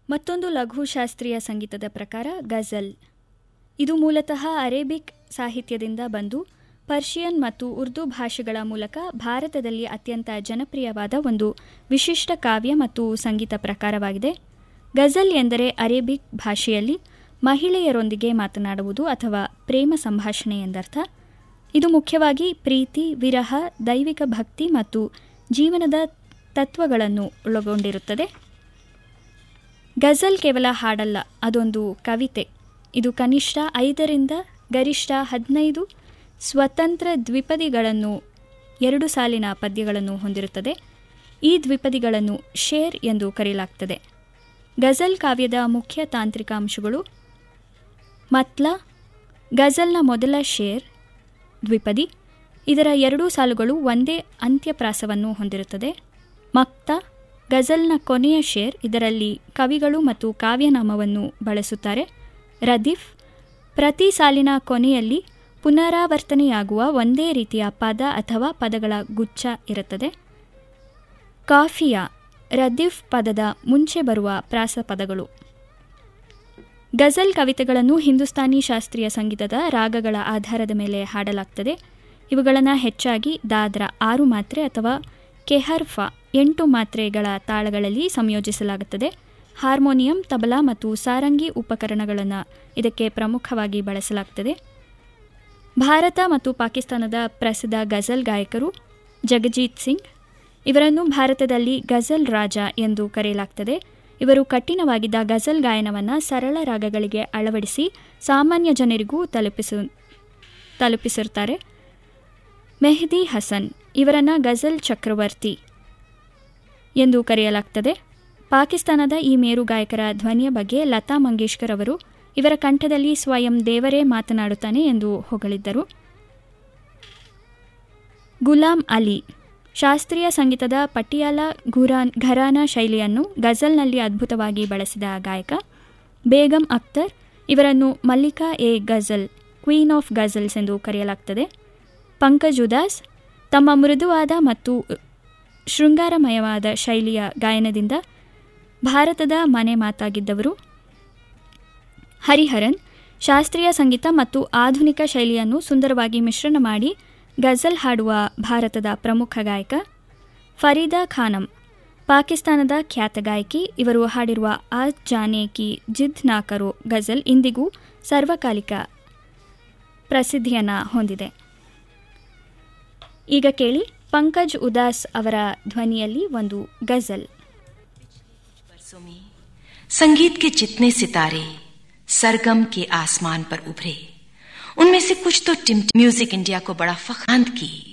ಮತ್ತೊಂದು ಲಘು ಶಾಸ್ತ್ರೀಯ ಸಂಗೀತದ ಪ್ರಕಾರ ಗಜಲ್ ಇದು ಮೂಲತಃ ಅರೇಬಿಕ್ ಸಾಹಿತ್ಯದಿಂದ ಬಂದು ಪರ್ಷಿಯನ್ ಮತ್ತು ಉರ್ದು ಭಾಷೆಗಳ ಮೂಲಕ ಭಾರತದಲ್ಲಿ ಅತ್ಯಂತ ಜನಪ್ರಿಯವಾದ ಒಂದು ವಿಶಿಷ್ಟ ಕಾವ್ಯ ಮತ್ತು ಸಂಗೀತ ಪ್ರಕಾರವಾಗಿದೆ ಗಜಲ್ ಎಂದರೆ ಅರೇಬಿಕ್ ಭಾಷೆಯಲ್ಲಿ ಮಹಿಳೆಯರೊಂದಿಗೆ ಮಾತನಾಡುವುದು ಅಥವಾ ಪ್ರೇಮ ಸಂಭಾಷಣೆ ಎಂದರ್ಥ ಇದು ಮುಖ್ಯವಾಗಿ ಪ್ರೀತಿ ವಿರಹ ದೈವಿಕ ಭಕ್ತಿ ಮತ್ತು ಜೀವನದ ತತ್ವಗಳನ್ನು ಒಳಗೊಂಡಿರುತ್ತದೆ ಗಜಲ್ ಕೇವಲ ಹಾಡಲ್ಲ ಅದೊಂದು ಕವಿತೆ ಇದು ಕನಿಷ್ಠ ಐದರಿಂದ ಗರಿಷ್ಠ ಹದಿನೈದು ಸ್ವತಂತ್ರ ದ್ವಿಪದಿಗಳನ್ನು ಎರಡು ಸಾಲಿನ ಪದ್ಯಗಳನ್ನು ಹೊಂದಿರುತ್ತದೆ ಈ ದ್ವಿಪದಿಗಳನ್ನು ಶೇರ್ ಎಂದು ಕರೆಯಲಾಗ್ತದೆ ಗಜಲ್ ಕಾವ್ಯದ ಮುಖ್ಯ ತಾಂತ್ರಿಕ ಅಂಶಗಳು ಮತ್ಲ ಗಜಲ್ನ ಮೊದಲ ಶೇರ್ ದ್ವಿಪದಿ ಇದರ ಎರಡೂ ಸಾಲುಗಳು ಒಂದೇ ಅಂತ್ಯಪ್ರಾಸವನ್ನು ಹೊಂದಿರುತ್ತದೆ ಮಕ್ತ ಗಜಲ್ನ ಕೊನೆಯ ಶೇರ್ ಇದರಲ್ಲಿ ಕವಿಗಳು ಮತ್ತು ಕಾವ್ಯನಾಮವನ್ನು ಬಳಸುತ್ತಾರೆ ರದೀಫ್ ಪ್ರತಿ ಸಾಲಿನ ಕೊನೆಯಲ್ಲಿ ಪುನರಾವರ್ತನೆಯಾಗುವ ಒಂದೇ ರೀತಿಯ ಪದ ಅಥವಾ ಪದಗಳ ಗುಚ್ಛ ಇರುತ್ತದೆ ಕಾಫಿಯಾ ರದೀಫ್ ಪದದ ಮುಂಚೆ ಬರುವ ಪ್ರಾಸಪದಗಳು ಗಜಲ್ ಕವಿತೆಗಳನ್ನು ಹಿಂದೂಸ್ತಾನಿ ಶಾಸ್ತ್ರೀಯ ಸಂಗೀತದ ರಾಗಗಳ ಆಧಾರದ ಮೇಲೆ ಹಾಡಲಾಗ್ತದೆ ಇವುಗಳನ್ನು ಹೆಚ್ಚಾಗಿ ದಾದ್ರಾ ಆರು ಮಾತ್ರೆ ಅಥವಾ ಕೆಹರ್ಫಾ ಎಂಟು ಮಾತ್ರೆಗಳ ತಾಳಗಳಲ್ಲಿ ಸಂಯೋಜಿಸಲಾಗುತ್ತದೆ ಹಾರ್ಮೋನಿಯಂ ತಬಲಾ ಮತ್ತು ಸಾರಂಗಿ ಉಪಕರಣಗಳನ್ನು ಇದಕ್ಕೆ ಪ್ರಮುಖವಾಗಿ ಬಳಸಲಾಗ್ತದೆ ಭಾರತ ಮತ್ತು ಪಾಕಿಸ್ತಾನದ ಪ್ರಸಿದ್ಧ ಗಜಲ್ ಗಾಯಕರು ಜಗಜೀತ್ ಸಿಂಗ್ ಇವರನ್ನು ಭಾರತದಲ್ಲಿ ಗಜಲ್ ರಾಜ ಎಂದು ಕರೆಯಲಾಗ್ತದೆ ಇವರು ಕಠಿಣವಾಗಿದ್ದ ಗಜಲ್ ಗಾಯನವನ್ನು ಸರಳ ರಾಗಗಳಿಗೆ ಅಳವಡಿಸಿ ಸಾಮಾನ್ಯ ಜನರಿಗೂ ತಲುಪಿಸು ತಲುಪಿಸಿರ್ತಾರೆ ಮೆಹದಿ ಹಸನ್ ಇವರನ್ನು ಗಜಲ್ ಚಕ್ರವರ್ತಿ ಎಂದು ಕರೆಯಲಾಗ್ತದೆ ಪಾಕಿಸ್ತಾನದ ಈ ಮೇರು ಗಾಯಕರ ಧ್ವನಿಯ ಬಗ್ಗೆ ಲತಾ ಮಂಗೇಶ್ಕರ್ ಅವರು ಇವರ ಕಂಠದಲ್ಲಿ ಸ್ವಯಂ ದೇವರೇ ಮಾತನಾಡುತ್ತಾನೆ ಎಂದು ಹೊಗಳಿದ್ದರು ಗುಲಾಂ ಅಲಿ ಶಾಸ್ತ್ರೀಯ ಸಂಗೀತದ ಪಟಿಯಾಲ ಘುರಾನ್ ಘರಾನ ಶೈಲಿಯನ್ನು ಗಜಲ್ನಲ್ಲಿ ಅದ್ಭುತವಾಗಿ ಬಳಸಿದ ಗಾಯಕ ಬೇಗಂ ಅಖ್ತರ್ ಇವರನ್ನು ಮಲ್ಲಿಕಾ ಎ ಗಜಲ್ ಕ್ವೀನ್ ಆಫ್ ಗಜಲ್ಸ್ ಎಂದು ಕರೆಯಲಾಗ್ತದೆ ಪಂಕಜ್ ಉದಾಸ್ ತಮ್ಮ ಮೃದುವಾದ ಮತ್ತು ಶೃಂಗಾರಮಯವಾದ ಶೈಲಿಯ ಗಾಯನದಿಂದ ಭಾರತದ ಮನೆ ಮಾತಾಗಿದ್ದವರು ಹರಿಹರನ್ ಶಾಸ್ತ್ರೀಯ ಸಂಗೀತ ಮತ್ತು ಆಧುನಿಕ ಶೈಲಿಯನ್ನು ಸುಂದರವಾಗಿ ಮಿಶ್ರಣ ಮಾಡಿ ಗಜಲ್ ಹಾಡುವ ಭಾರತದ ಪ್ರಮುಖ ಗಾಯಕ ಫರೀದಾ ಖಾನಂ ಪಾಕಿಸ್ತಾನದ ಖ್ಯಾತ ಗಾಯಕಿ ಇವರು ಹಾಡಿರುವ ಆ ಜಾನೆ ಕಿ ಜಿದ್ ನಾಕರೋ ಗಜಲ್ ಇಂದಿಗೂ ಸಾರ್ವಕಾಲಿಕ ಪ್ರಸಿದ್ಧಿಯನ್ನು ಹೊಂದಿದೆ ಈಗ ಕೇಳಿ ಪಂಕಜ್ ಉದಾಸ್ ಅವರ ಧ್ವನಿಯಲ್ಲಿ ಒಂದು ಗಜಲ್ संगीत के जितने सितारे सरगम के आसमान पर उभरे उनमें से कुछ तो टिम म्यूजिक इंडिया को बड़ा फखांत की